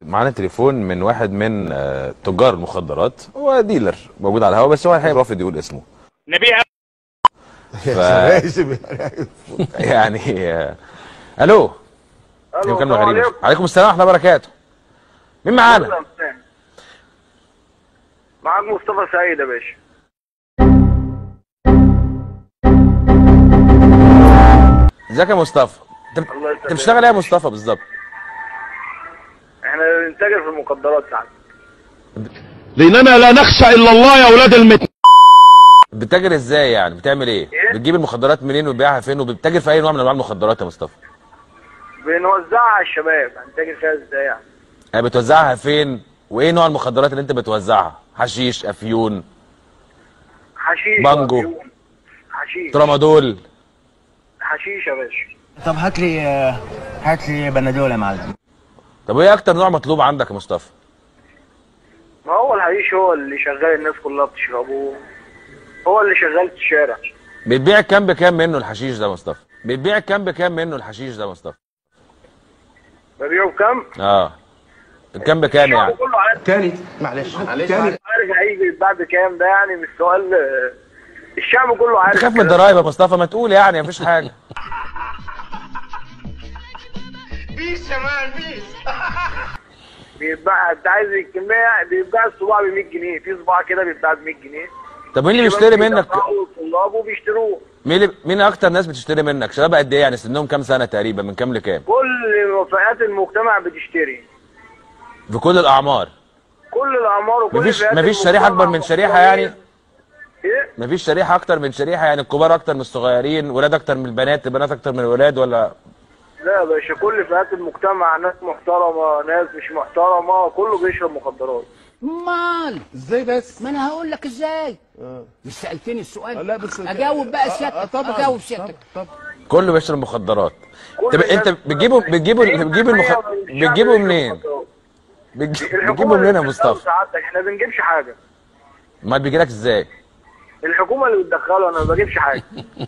معانا تليفون من واحد من آه، تجار المخدرات هو ديلر موجود على الهواء بس هو الحقيقه رافض يقول اسمه نبيع ف... يعني آه، الو دي الو مكالمه السلام غريبه عليكم عليكم السلام ورحمه الله وبركاته مين معانا معاك مصطفى سعيد يا باشا ازيك يا مصطفى انت الله يسلمك. انت بتشتغل ايه يا مصطفى بالظبط احنا بنتاجر في المخدرات ساعات لاننا لا نخشى الا الله يا اولاد المت بتتاجر ازاي يعني بتعمل ايه إيه؟ بتجيب المخدرات منين وتبيعها فين وبتتاجر في اي نوع من انواع المخدرات يا مصطفى بنوزعها على الشباب هنتاجر فيها ازاي يعني يعني بتوزعها فين وايه نوع المخدرات اللي انت بتوزعها حشيش افيون حشيش بانجو. وأفيون. حشيش ترامادول حشيش يا باشا طب هات لي هات لي بنادول يا معلم طب وايه اكتر نوع مطلوب عندك يا مصطفى ما هو الحشيش هو اللي شغال الناس كلها بتشربه هو اللي شغال في الشارع بتبيع كام بكام منه الحشيش ده يا مصطفى بتبيع كام بكام منه الحشيش ده يا مصطفى ببيعه بكام؟ اه كام بكام يعني الشعب كله عارف تاني معلش معلش عارف هيجي بعد كام ده يعني مش سؤال الشعب كله عارف تخاف من الكلام. الضرايب يا مصطفى ما تقول يعني مفيش حاجه بيتباع انت عايز الكميه بيتباع الصباع ب 100 جنيه في صباع كده بيتباع ب 100 جنيه طب مين اللي بيشتري منك الطلاب وبيشتروه مين اللي... مين اكتر ناس بتشتري منك شباب قد ايه يعني سنهم كام سنه تقريبا من كام لكام كل فئات المجتمع بتشتري في كل الاعمار كل الاعمار وكل مفيش فئات مفيش شريحه اكبر من شريحه يعني ايه مفيش شريحه اكتر من شريحه يعني الكبار اكتر من الصغيرين ولاد اكتر من البنات البنات اكتر من الولاد ولا لا يا باشا كل فئات المجتمع ناس محترمه ناس مش محترمه كله بيشرب مخدرات مال ازاي بس ما انا هقول لك ازاي مش سالتني السؤال لا بس اجاوب بقى آه، سيادتك آه، طبعا اجاوب سيادتك طب كله بيشرب مخدرات كل طب انت الناس- بتجيبه بتجيبه بتجيب المخ... 90% من الشعب بتجيبه بيشرب منين مخدرات. بتج- الحكومة بتجيبه منين يا اللي مصطفى بتدخله سعادتك احنا ما بنجيبش حاجه امال بيجيلك ازاي الحكومه اللي بتدخله انا ما بجيبش حاجه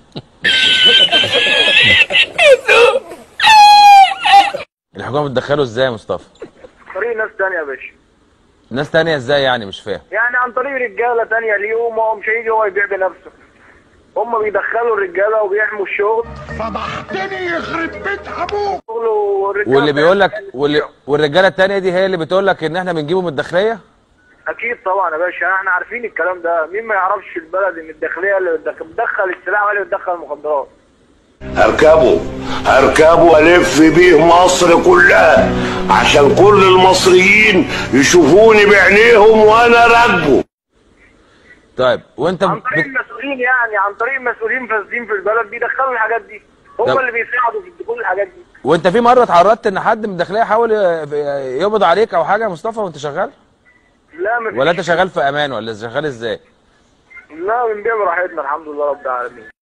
الحكومه بتدخله ازاي يا مصطفى طريق ناس تانية يا باشا ناس تانية ازاي يعني مش فاهم يعني عن طريق رجاله تانية ليهم هو مش هيجي هو يبيع بنفسه هم بيدخلوا الرجاله وبيحموا الشغل فضحتني يخرب بيت ابوك شغل والرجاله واللي بيقول لك واللي والرجاله التانية دي هي اللي بتقول لك ان احنا بنجيبه من الداخليه اكيد طبعا يا باشا احنا عارفين الكلام ده مين ما يعرفش في البلد ان الداخليه اللي بتدخل بتدخل السلاح ولا بتدخل المخدرات هركبه هركبه الف بيه مصر كلها عشان كل المصريين يشوفوني بعينيهم وانا راكبه طيب وانت عن طريق بت... المسؤولين يعني عن طريق المسؤولين فاسدين في البلد بيدخلوا الحاجات دي طب- هم اللي بيساعدوا في دخول الحاجات دي وانت في مره اتعرضت ان حد من الداخليه حاول ي- يقبض عليك او حاجه يا مصطفى وانت شغال لا مفيش ولا انت شغال في امان ولا شغال ازاي لا بنبيع براحتنا الحمد لله رب العالمين